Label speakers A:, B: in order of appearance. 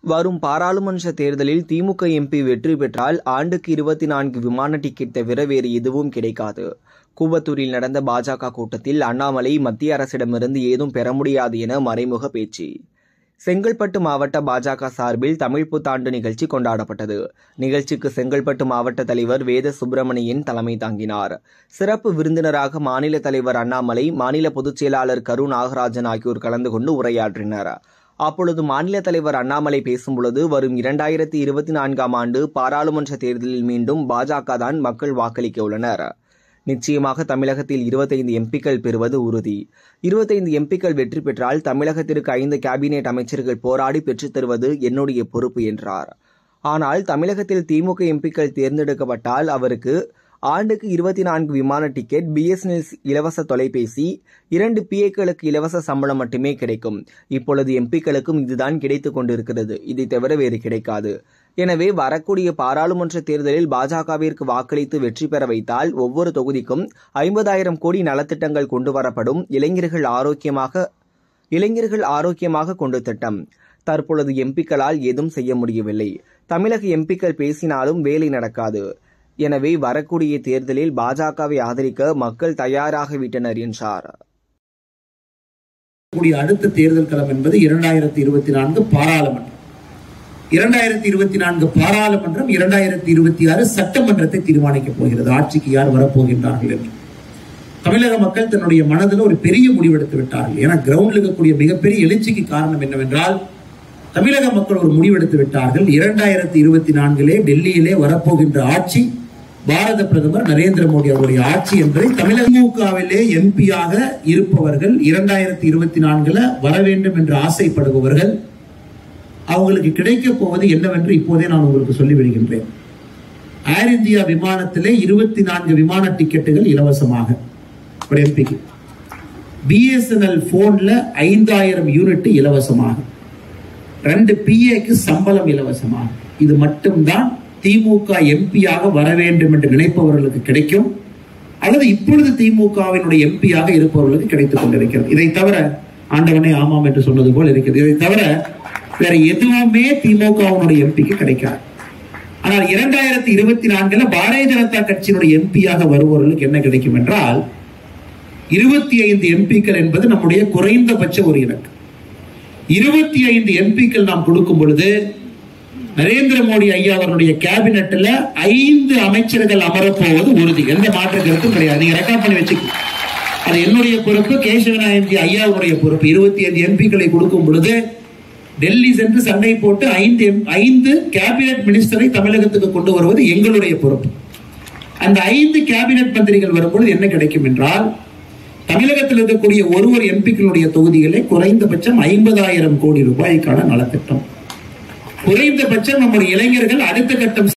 A: வரும் பாராளுமன்ற தேர்தலில் திமுக எம்பி வெற்றி பெற்றால் ஆண்டுக்கு இருபத்தி நான்கு விமான டிக்கெட் தவிர வேறு எதுவும் கிடைக்காது கூவத்தூரில் நடந்த பாஜக கூட்டத்தில் அண்ணாமலை மத்திய அரசிடமிருந்து ஏதும் பெற முடியாது என மறைமுக பேச்சு செங்கல்பட்டு மாவட்ட பாஜக சார்பில் தமிழ் புத்தாண்டு நிகழ்ச்சி கொண்டாடப்பட்டது நிகழ்ச்சிக்கு செங்கல்பட்டு மாவட்ட தலைவர் வேத சுப்பிரமணியன் தலைமை தாங்கினார் சிறப்பு விருந்தினராக மாநில தலைவர் அண்ணாமலை மாநில பொதுச் செயலாளர் கரு நாகராஜன் ஆகியோர் கலந்து கொண்டு உரையாற்றினர் அப்பொழுது மாநில தலைவர் அண்ணாமலை பேசும்பொழுது வரும் இரண்டாயிரத்தி இருபத்தி நான்காம் ஆண்டு பாராளுமன்ற தேர்தலில் மீண்டும் பாஜக தான் மக்கள் வாக்களிக்க உள்ளனர் நிச்சயமாக தமிழகத்தில் இருபத்தைந்து எம்பிக்கள் பெறுவது உறுதி இருபத்தைந்து எம்பிக்கள் வெற்றி பெற்றால் தமிழகத்திற்கு ஐந்து கேபினெட் அமைச்சர்கள் போராடி பெற்றுத் தருவது என்னுடைய பொறுப்பு என்றார் ஆனால் தமிழகத்தில் திமுக எம்பிக்கள் தேர்ந்தெடுக்கப்பட்டால் அவருக்கு ஆண்டுக்கு இருபத்தி நான்கு விமான டிக்கெட் பிஎஸ்என்எல் இலவச தொலைபேசி இரண்டு பிஏக்களுக்கு இலவச சம்பளம் மட்டுமே கிடைக்கும் இப்பொழுது எம்பிக்களுக்கும் இதுதான் கிடைத்துக் கொண்டிருக்கிறது இதை தவிர வேறு கிடைக்காது எனவே வரக்கூடிய பாராளுமன்ற தேர்தலில் பாஜகவிற்கு வாக்களித்து வெற்றி பெற வைத்தால் ஒவ்வொரு தொகுதிக்கும் ஐம்பதாயிரம் கோடி நலத்திட்டங்கள் கொண்டு வரப்படும் இளைஞர்கள் ஆரோக்கியமாக இளைஞர்கள் ஆரோக்கியமாக கொண்டு திட்டம் தற்பொழுது எம்பிக்களால் ஏதும் செய்ய முடியவில்லை தமிழக எம்பிக்கள் பேசினாலும் வேலை நடக்காது எனவே வரக்கூடிய தேர்தலில் பாஜகவை ஆதரிக்க மக்கள் தயாராகிவிட்டனர் என்றார்
B: கூடிய அடுத்த தேர்தல் களம் என்பது இரண்டாயிரத்தி இருபத்தி நான்கு பாராளுமன்றம் இரண்டாயிரத்தி இருபத்தி நான்கு பாராளுமன்றம் இரண்டாயிரத்தி இருபத்தி ஆறு சட்டமன்றத்தை தீர்மானிக்கப் போகிறது ஆட்சிக்கு யார் வரப்போகின்றார்கள் என்று தமிழக மக்கள் தன்னுடைய மனதில் ஒரு பெரிய முடிவெடுத்து விட்டார்கள் ஏன்னா கிரவுண்டில் இருக்கக்கூடிய மிகப்பெரிய எழுச்சிக்கு காரணம் என்னவென்றால் தமிழக மக்கள் ஒரு முடிவெடுத்து விட்டார்கள் இரண்டாயிரத்தி இருபத்தி நான்கிலே டெல்லியிலே வரப்போகின்ற ஆட்சி பாரத பிரதமர் நரேந்திர மோடி அவருடைய ஆட்சி என்பதை தமிழகவிலே எம்பியாக இருப்பவர்கள் இரண்டாயிரத்தி இருபத்தி நான்குல வர வேண்டும் என்று ஆசைப்படுபவர்கள் அவங்களுக்கு கிடைக்க போவது என்னவென்று இப்போதே நான் உங்களுக்கு சொல்லிவிடுகின்றேன் ஏர் இந்தியா விமானத்திலே இருபத்தி நான்கு விமான டிக்கெட்டுகள் இலவசமாக ஒரு எம்பிக்கு பிஎஸ்என்எல் போன்ல ஐந்தாயிரம் யூனிட் இலவசமாக ரெண்டு பிஏக்கு சம்பளம் இலவசமாக இது மட்டும்தான் திமுக எம்பியாக வர வேண்டும் என்று நினைப்பவர்களுக்கு கிடைக்கும் அல்லது இப்பொழுது திமுகவினுடைய எம்பியாக இருப்பவர்களுக்கு கிடைத்துக் கொண்டிருக்கிறது இதை தவிர ஆண்டவனே ஆமாம் என்று சொன்னது போல் இருக்கிறது இதை தவிர வேற எதுவுமே திமுகவினுடைய எம்பிக்கு கிடைக்காது ஆனால் இரண்டாயிரத்தி இருபத்தி நான்குல பாரதிய ஜனதா கட்சியினுடைய எம்பியாக வருபவர்களுக்கு என்ன கிடைக்கும் என்றால் இருபத்தி ஐந்து எம்பிக்கள் என்பது நம்முடைய குறைந்தபட்ச ஒரு இலக்கு இருபத்தி ஐந்து எம்பிக்கள் நாம் கொடுக்கும் பொழுது நரேந்திர மோடி ஐயா அவருடைய கேபினெட்ல ஐந்து அமைச்சர்கள் அமரப்போவது உறுதி எந்த மாற்று கருத்தும் கிடையாது நீங்க ரெக்கார்ட் பண்ணி வச்சுக்க அது என்னுடைய பொறுப்பு கேசவநாயந்தி ஐயாவுடைய பொறுப்பு இருபத்தி ஐந்து எம்பிக்களை கொடுக்கும் பொழுது டெல்லி சென்று சண்டை போட்டு ஐந்து ஐந்து கேபினெட் மினிஸ்டரை தமிழகத்துக்கு கொண்டு வருவது எங்களுடைய பொறுப்பு அந்த ஐந்து கேபினெட் மந்திரிகள் வரும்பொழுது என்ன கிடைக்கும் என்றால் தமிழகத்தில் இருக்கக்கூடிய ஒருவர் எம்பிக்களுடைய தொகுதிகளே குறைந்தபட்சம் ஐம்பதாயிரம் கோடி ரூபாய்க்கான நலத்திட்டம் குறைந்தபட்சம் நம்முடைய இளைஞர்கள் அடுத்த கட்டம்